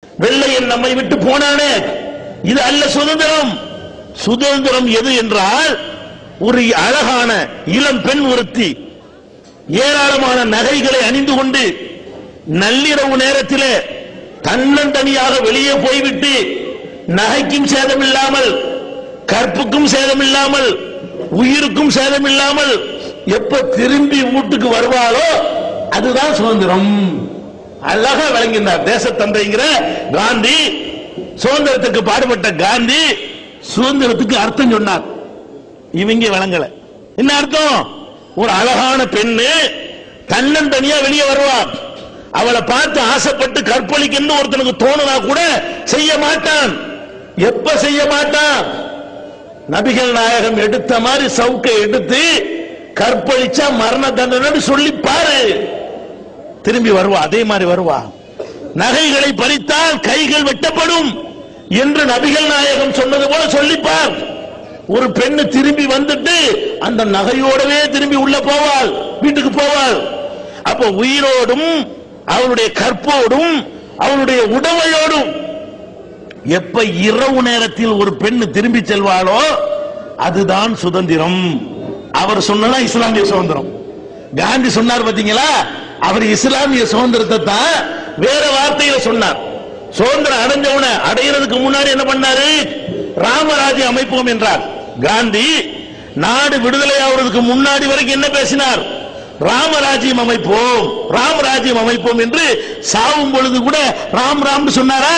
வெள்ளையன் நம்மை விட்டு போனானே இது அல்ல சுதந்திரம் சுதந்திரம் எது என்றால் ஒரு அழகான இளம் பெண் ஒருத்தி ஏராளமான நகைகளை அணிந்து கொண்டு நள்ளிரவு நேரத்திலே தன்னந்தனியாக வெளியே போய்விட்டு நகைக்கும் சேதமில்லாமல் கற்புக்கும் சேதமில்லாமல் உயிருக்கும் சேதமில்லாமல் எப்ப திரும்பி வீட்டுக்கு வருவாளோ அதுதான் சுதந்திரம் அழகா விளங்கினார் தேசத்தந்தைங்கிற காந்தி சுதந்திரத்துக்கு பாடுபட்ட காந்தி சுதந்திரத்துக்கு அர்த்தம் சொன்னார் இவங்க விளங்கல என்ன அர்த்தம் ஒரு அழகான பெண்ணு தன்னந்தனியா வெளியே வருவா அவளை பார்த்து ஆசைப்பட்டு கற்பழிக்கணும்னு ஒருத்தனுக்கு தோணுனா கூட செய்ய மாட்டான் எப்ப செய்ய மாட்டான் நபிகள் நாயகம் எடுத்த மாதிரி சவுக்கை எடுத்து கற்பழிச்சா மரண தண்டனை சொல்லி பாரு திரும்பி வருவா அதே மாதிரி வருவா நகைகளை பறித்தால் கைகள் வெட்டப்படும் என்று நபிகள் நாயகம் சொன்னது போல சொல்லிப்பார் ஒரு பெண்ணு திரும்பி வந்துட்டு அந்த நகையோடவே திரும்பி உள்ள போவாள் வீட்டுக்கு போவாள் அப்ப உயிரோடும் அவளுடைய கற்போடும் அவளுடைய உடமையோடும் எப்ப இரவு நேரத்தில் ஒரு பெண்ணு திரும்பி செல்வாளோ அதுதான் சுதந்திரம் அவர் சொன்னதா இஸ்லாமிய சுதந்திரம் காந்தி சொன்னார் பாத்தீங்களா அவர் இஸ்லாமிய சுதந்திரத்தை தான் வேற வார்த்தையில சொன்னார் சுதந்திரம் அடைஞ்சவன அடையிறதுக்கு முன்னாடி என்ன பண்ணாரு ராமராஜ்யம் அமைப்போம் என்றார் காந்தி நாடு விடுதலை ஆவறதுக்கு முன்னாடி வரைக்கும் என்ன பேசினார் ராமராஜ்யம் அமைப்போம் ராமராஜ்யம் அமைப்போம் என்று சாவும் பொழுது கூட ராம் ராம் சொன்னாரா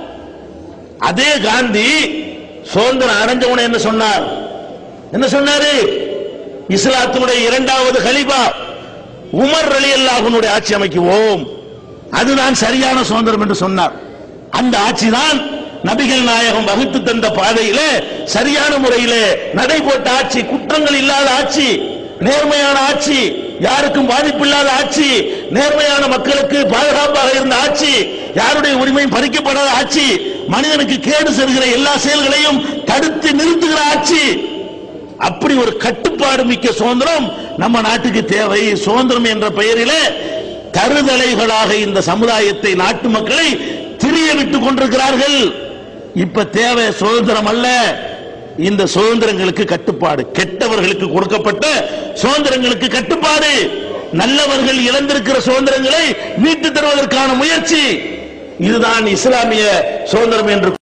அதே காந்தி சுதந்திரம் அடைஞ்சவன என்ன சொன்னார் என்ன சொன்னாரு இஸ்லாத்தினுடைய இரண்டாவது ஹலிபா உமர் அலி அல்லாஹனுடைய ஆட்சி அமைக்குவோம் அதுதான் சரியான சுதந்திரம் என்று சொன்னார் அந்த ஆட்சி தான் நபிகள் நாயகம் வகுத்து தந்த பாதையிலே சரியான முறையிலே நடைபோட்ட ஆட்சி குற்றங்கள் இல்லாத ஆட்சி நேர்மையான ஆட்சி யாருக்கும் பாதிப்பு இல்லாத ஆட்சி நேர்மையான மக்களுக்கு பாதுகாப்பாக இருந்த ஆட்சி யாருடைய உரிமையும் பறிக்கப்படாத ஆட்சி மனிதனுக்கு கேடு செல்கிற எல்லா செயல்களையும் தடுத்து நிறுத்துகிற ஆட்சி அப்படி ஒரு கட்டுப்பாடு மிக்க சுதந்திரம் நம்ம நாட்டுக்கு தேவை சுதந்திரம் என்ற பெயரிலே தருதலைகளாக இந்த சமுதாயத்தை நாட்டு மக்களை திரிய விட்டுக் கொண்டிருக்கிறார்கள் இப்ப தேவை சுதந்திரம் அல்ல இந்த சுதந்திரங்களுக்கு கட்டுப்பாடு கெட்டவர்களுக்கு கொடுக்கப்பட்ட சுதந்திரங்களுக்கு கட்டுப்பாடு நல்லவர்கள் இழந்திருக்கிற சுதந்திரங்களை மீட்டு தருவதற்கான முயற்சி இதுதான் இஸ்லாமிய சுதந்திரம் என்று